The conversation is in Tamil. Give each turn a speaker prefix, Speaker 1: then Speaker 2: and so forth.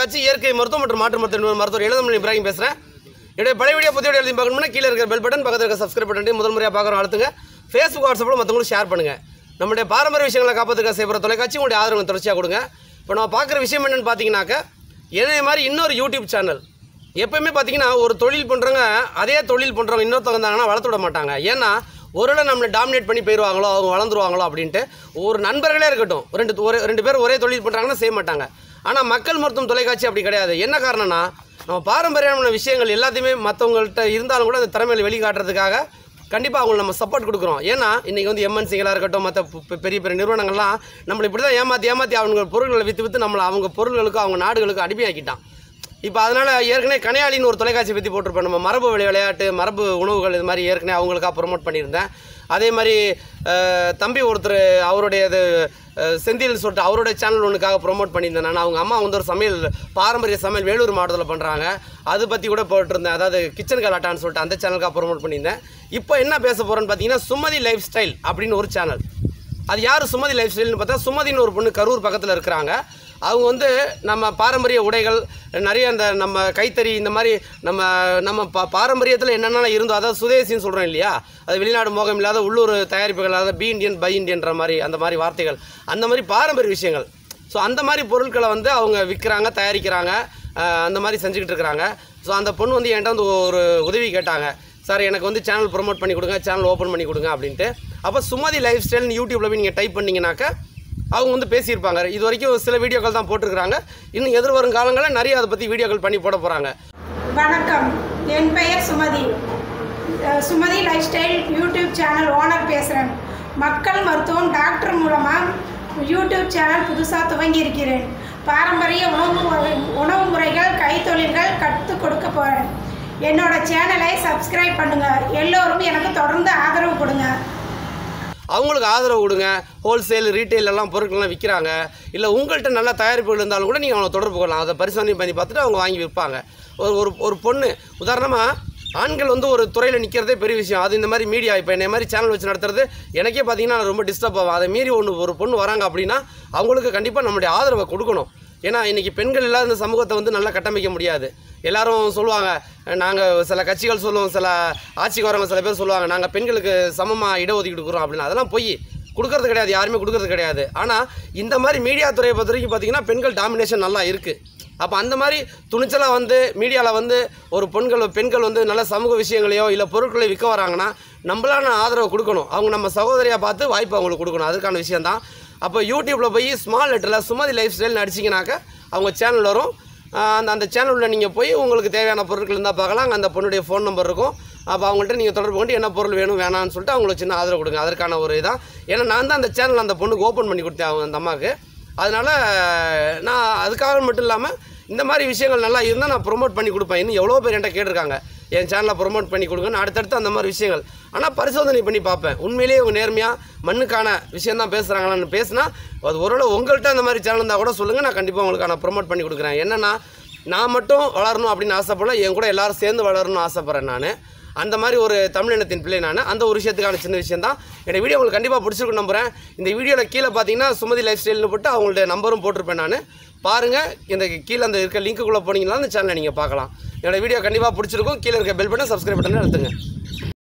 Speaker 1: கட்சி இயற்கை மருத்துவம் மற்றும் மாற்று மருத்துவ நிபுணர் மருத்துவர் இளந்தமிழ் இப்ராஹிம் பேசுகிறேன் என்னுடைய பழைய வீடியோ புதிய வீடியோ எழுதி பார்க்கணும்னா கீழே இருக்கிற பெல் பட்டன் பக்கத்தில் இருக்க சப்ஸ்கிரைப் பட்டன் முதல் முறையாக பார்க்குறோம் அழுத்துங்க ஃபேஸ்புக் வாட்ஸ்அப்பில் மற்றவங்களுக்கு ஷேர் பண்ணுங்கள் நம்முடைய பாரம்பரிய விஷயங்களை காப்பாற்றுக்க செய்கிற தொலைக்காட்சி உங்களுடைய ஆதரவு தொடர்ச்சியாக கொடுங்க இப்போ நம்ம பார்க்குற விஷயம் என்னென்னு பார்த்தீங்கன்னாக்க என்னைய மாதிரி இன்னொரு யூடியூப் சேனல் எப்பயுமே பார்த்தீங்கன்னா ஒரு தொழில் பண்ணுறவங்க அதே தொழில் பண்ணுறவங்க இன்னொருத்தவங்க இருந்தாங்கன்னா வளர்த்து விட மாட்டாங்க ஏன்னா ஒருவேளை நம்மளை டாமினேட் பண்ணி போயிடுவாங்களோ அவங்க வளர்ந்துருவாங்களோ அப்படின்ட்டு ஒரு நண்பர்களே இருக்கட்டும் ரெண்டு ஒரு ரெண்டு பேர் ஒரே தொழில் பண்ணுறாங்கன்னா செய்ய மாட்டாங்க ஆனால் மக்கள் மருத்துவம் தொலைக்காட்சி அப்படி கிடையாது என்ன காரணம்னா நம்ம பாரம்பரியமான விஷயங்கள் எல்லாத்தையுமே மற்றவங்கள்ட்ட இருந்தாலும் கூட அந்த திறமையில வெளிக்காட்டுறதுக்காக கண்டிப்பாக அவங்களுக்கு நம்ம சப்போர்ட் கொடுக்குறோம் ஏன்னா இன்றைக்கி வந்து எம்என்சிகளாக இருக்கட்டும் மற்ற பெரிய பெரிய நிறுவனங்கள்லாம் நம்மளை இப்படி தான் ஏமாற்றி ஏமாற்றி அவங்க பொருட்களை விற்று விற்று நம்மளை அவங்க பொருள்களுக்கும் அவங்க நாடுகளுக்கும் அடிமையாக்கிட்டான் இப்போ அதனால் ஏற்கனவே கனையாளின்னு ஒரு தொலைக்காட்சி பற்றி போட்டிருப்பேன் நம்ம மரபு விளை- விளையாட்டு மரபு உணவுகள் இது மாதிரி ஏற்கனவே அவங்களுக்காக ப்ரொமோட் பண்ணியிருந்தேன் அதே மாதிரி அஹ், தம்பி ஒருத்தர் அவருடைய இது அஹ், செந்தில்னு சொல்லிட்டு அவருடைய சேனல் ஒன்றுக்காக ப்ரொமோட் பண்ணியிருந்தேன் நான் அவங்க அம்மா வந்து ஒரு சமையல் பாரம்பரிய சமையல் வேலூர் மாவட்டத்தில் பண்ணுறாங்க அது பற்றி கூட போட்டிருந்தேன் அதாவது கிச்சன் கலாட்டான்னு சொல்லிட்டு அந்த சேனலுக்காக ப்ரொமோட் பண்ணியிருந்தேன் இப்போ என்ன பேச போகிறேன்னு பார்த்தீங்கன்னா சுமதி லைஃப் ஸ்டைல் அப்படின்னு ஒரு சேனல் அது யார் சுமதி லைஃப் ஸ்டைல்னு பார்த்தா சுமதின்னு ஒரு பொண்ணு கரூர் பக்கத்தில் இருக்கிறாங்க அவங்க வந்து நம்ம பாரம்பரிய உடைகள் நிறைய அந்த நம்ம கைத்தறி இந்த மாதிரி நம்ம நம்ம பா பாரம்பரியத்தில் என்னென்ன இருந்தோ அதாவது சுதேசின்னு சொல்கிறோம் இல்லையா அது வெளிநாடு மோகம் இல்லாத உள்ளூர் தயாரிப்புகள் அதாவது பி இண்டியன் பை இண்டியன்ற மாதிரி அந்த மாதிரி வார்த்தைகள் அந்த மாதிரி பாரம்பரிய விஷயங்கள் ஸோ அந்த மாதிரி பொருட்களை வந்து அவங்க விற்கிறாங்க தயாரிக்கிறாங்க அஹ், அந்த மாதிரி செஞ்சுக்கிட்டு இருக்கிறாங்க ஸோ அந்த பொண்ணு வந்து என்கிட்ட வந்து ஒரு உதவி கேட்டாங்க சார் எனக்கு வந்து சேனல் ப்ரோமோட் பண்ணி கொடுங்க சேனல் ஓப்பன் பண்ணி கொடுங்க அப்படின்ட்டு அப்போ சுமதி லைஃப் ஸ்டைல்னு யூடியூப்பில் போய் நீங்கள் டைப் பண்ணிங்கனாக்கா அவங்க வந்து பேசியிருப்பாங்க இது வரைக்கும் சில வீடியோக்கள் தான் போட்டிருக்கிறாங்க இன்னும் எதிர்வரும் காலங்களில் நிறைய அதை பற்றி வீடியோக்கள் பண்ணி போட போகிறாங்க
Speaker 2: வணக்கம் என் பெயர் சுமதி அஹ் Sumathi life style YouTube channel owner பேசுகிறேன் மக்கள் மருத்துவம் டாக்டர் மூலமாக யூடியூப் சேனல் புதுசாக துவங்கி இருக்கிறேன் பாரம்பரிய உணவு வகை- உணவு முறைகள் கைத்தொழில்கள் கற்றுக் கொடுக்க போகிறேன் என்னோட சேனலை சப்ஸ்கிரைப் பண்ணுங்கள் எல்லோரும் எனக்கு தொடர்ந்து ஆதரவு கொடுங்க
Speaker 1: அவங்களுக்கு ஆதரவு கொடுங்க ஹோல்சேல் ரீட்டைல் எல்லாம் பொருட்கள்லாம் விற்கிறாங்க இல்லை உங்கள்கிட்ட நல்ல தயாரிப்புகள் இருந்தாலும் கூட நீங்கள் அவங்களை தொடர்பு கொள்ளலாம் அதை பரிசோதனை பண்ணி பார்த்துட்டு அவங்க வாங்கி விற்பாங்க ஒரு ஒரு ஒரு பொண்ணு உதாரணமாக ஆண்கள் வந்து ஒரு துறையில் நிற்கிறதே பெரிய விஷயம் அது இந்த மாதிரி மீடியா இப்போ என்ன மாதிரி சேனல் வச்சு நடத்துறது எனக்கே பார்த்தீங்கன்னா நான் ரொம்ப டிஸ்டர்ப் ஆகும் அதை மீறி ஒன்று ஒரு பொண்ணு வராங்க அப்படின்னா அவங்களுக்கு கண்டிப்பாக நம்மளுடைய ஆதரவை கொடுக்கணும் ஏன்னா இன்றைக்கி பெண்கள் இல்லாத இந்த சமூகத்தை வந்து நல்லா கட்டமைக்க முடியாது எல்லாரும் சொல்லுவாங்க நாங்கள் சில கட்சிகள் சொல்லுவோம் சில ஆட்சிக்கு வரவங்க சில பேர் சொல்லுவாங்க நாங்கள் பெண்களுக்கு சமமாக இடஒதுக்கீடு கொடுக்குறோம் அப்படின்னு அதெல்லாம் பொய் கொடுக்கறது கிடையாது யாருமே கொடுக்கறது கிடையாது ஆனால் இந்த மாதிரி மீடியா துறையை பொறுத்த வரைக்கும் பார்த்தீங்கன்னா பெண்கள் டாமினேஷன் நல்லா இருக்குது அப்போ அந்த மாதிரி துணிச்சலாக வந்து மீடியாவில் வந்து ஒரு பெண்கள் பெண்கள் வந்து நல்ல சமூக விஷயங்களையோ இல்லை பொருட்களை விற்க வராங்கன்னா நம்மளான ஆதரவு கொடுக்கணும் அவங்க நம்ம சகோதரியாக பார்த்து வாய்ப்பு அவங்களுக்கு கொடுக்கணும் அதுக்கான விஷயம்தான் அப்போ யூடியூப்பில் போய் ஸ்மால் லெட்டரில் சுமதி லைஃப் ஸ்டைல்னு அடிச்சிங்கனாக்க அவங்க சேனல் வரும் ஆஹ் அந்த அந்த சேனலில் நீங்கள் போய் உங்களுக்கு தேவையான பொருட்கள் இருந்தால் பார்க்கலாம் அங்கே அந்த பொண்ணுடைய ஃபோன் நம்பர் இருக்கும் அப்போ அவங்கள்ட்ட நீங்கள் தொடர்பு கொண்டு என்ன பொருள் வேணும் வேணாம்னு சொல்லிட்டு அவங்களுக்கு சின்ன ஆதரவு கொடுங்க அதற்கான ஒரு இதான் ஏன்னா நான் தான் அந்த சேனல் அந்த பொண்ணுக்கு ஓப்பன் பண்ணி கொடுத்தேன் அவங்க அந்த அம்மாவுக்கு அதனால் நான் அதுக்காக மட்டும் இல்லாமல் இந்த மாதிரி விஷயங்கள் நல்லா இருந்தால் நான் ப்ரொமோட் பண்ணி கொடுப்பேன் இன்னும் எவ்வளோ பேர் என்கிட்ட கேட்டிருக்காங்க என் சேனலை ப்ரொமோட் பண்ணி கொடுங்கன்னு அடுத்தடுத்து அந்த மாதிரி விஷயங்கள் ஆனால் பரிசோதனை பண்ணி பார்ப்பேன் உண்மையிலேயே அவங்க நேர்மையாக மண்ணுக்கான விஷயம் தான் பேசுகிறாங்களான்னு பேசினா அது ஒருவேளை உங்கள்கிட்ட அந்த மாதிரி சேனல் இருந்தால் கூட சொல்லுங்கள் நான் கண்டிப்பாக உங்களுக்கு நான் ப்ரொமோட் பண்ணி கொடுக்குறேன் என்னென்னா நான் மட்டும் வளரணும் அப்படின்னு ஆசைப்படல என் கூட எல்லாரும் சேர்ந்து வளரணும்னு ஆசைப்பட்றேன் நான் அந்த மாதிரி ஒரு தமிழினத்தின் பிள்ளை நான் அந்த ஒரு விஷயத்துக்கான சின்ன விஷயம் தான் என்னோட வீடியோ உங்களுக்கு கண்டிப்பாக பிடிச்சிருக்கும் நம்புறேன் இந்த வீடியோவில் கீழே பார்த்தீங்கன்னா சுமதி லைஃப் ஸ்டைல்னு போட்டு அவங்களுடைய நம்பரும் போட்டிருப்பேன் நான் பாருங்கள் இந்த கீழே அந்த இருக்க லிங்க்குள்ளே போனீங்கன்னா அந்த சேனலை நீங்கள் பார்க்கலாம் என்னோட வீடியோ கண்டிப்பாக பிடிச்சிருக்கும் கீழே இருக்க பெல் பட்டன் சப்ஸ்கிரைப் பட்டன் அழுத்துங்க